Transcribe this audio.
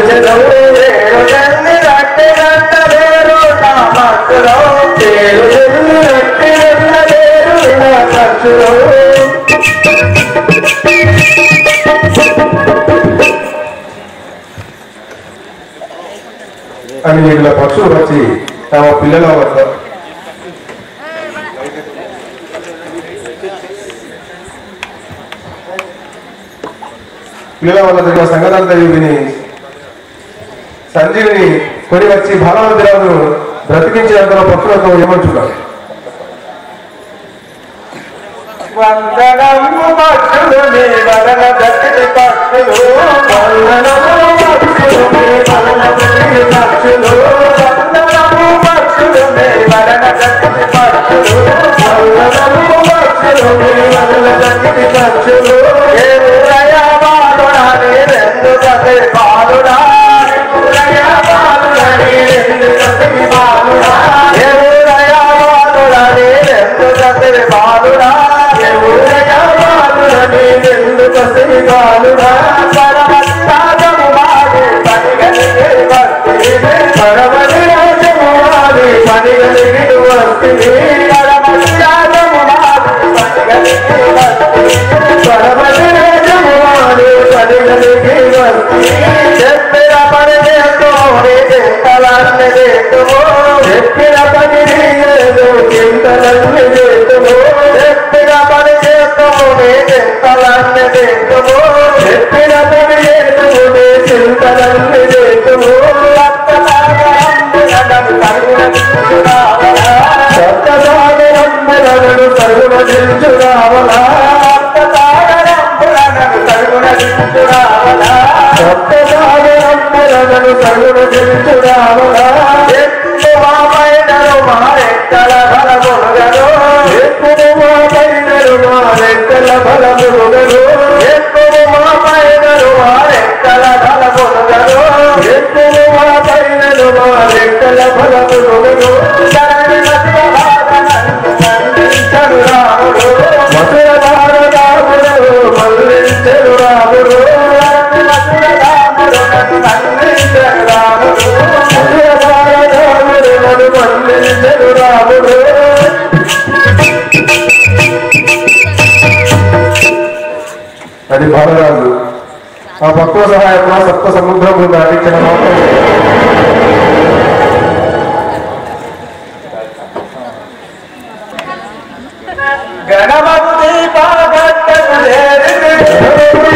మనసులో ఏడు జల్లి రట్టి గంట వేరు నా మనసులో ఏడు జల్లి రట్టి గంట వేరు నా మనసులో అని వీళ్ళ పక్షులు వచ్చి తమ పిల్లల వద్ద పిల్లల వల్ల జరిగిన సంగతంతా విని సంజీవిని కొని వచ్చి బాలవంతురాలను బ్రతికించినంతలో పక్షులతో ఏమంటున్నారు వందనము పక్షులు నీ వదన దక్కిన పక్షులు వందనము పక్షులు నీ వదన దక్కిన పక్షులు వందనము పక్షులు నీ వదన దక్కిన పక్షులు వందనము పక్షులు నీ వదన దక్కిన పక్షులు ఏ ఊరయ బాలుడా నీ రెండు కథ బాలుడా ఊరయ బాలుడా నీ రెండు కథ బాలుడా ఏ ఊరయ బాలుడా నీ రెండు కథ బాలుడా ఏ ఊరయ బాలుడా నీ రెండు కథ బాలుడా పరమత్తాగము మాడి పనిగలిగే భక్తి పరమని రాజము మాడి పనిగలిగి వస్తుంది పరమత్తాగము మాడి పనిగలిగే భక్తి పరమని రాజము మాడి పనిగలిగి వస్తుంది చెప్పిన పని చేస్తోనే చింతలన్నీ చేతుము చెప్పిన పని చేయదు చింతలన్నీ చేతుము చెప్పిన పని చేస్తోనే చింతలన్నీ చేతుము చెప్పిన పని చేతుము చింతలన్నీ చేతుము సప్తసాగరంబులను సర్వున దించురావలా సప్తసాగరంబులను సర్వున దించురావలా సప్తసాగరంబులను సర్వున దించురావలా ఎక్కువ పైనలు మారెక్కల బలముగను ఎక్కువ పైనలు మారెక్కల బలముగను ఎక్కువ పైనలు మారెక్కల బలముగను ఎక్కువ పైనలు మారెక్కల బలముగను మధుర భారతాముడు మల్లించెడు రాముడు మధుర భారతాముడు నన్ను మల్లించెడు రాముడు అది బాలరాజు ఆ భక్తుల సహాయంలో సప్త సముద్రములు దాటించిన మాత్రం గణపతి దీపాగట్టకు చేరి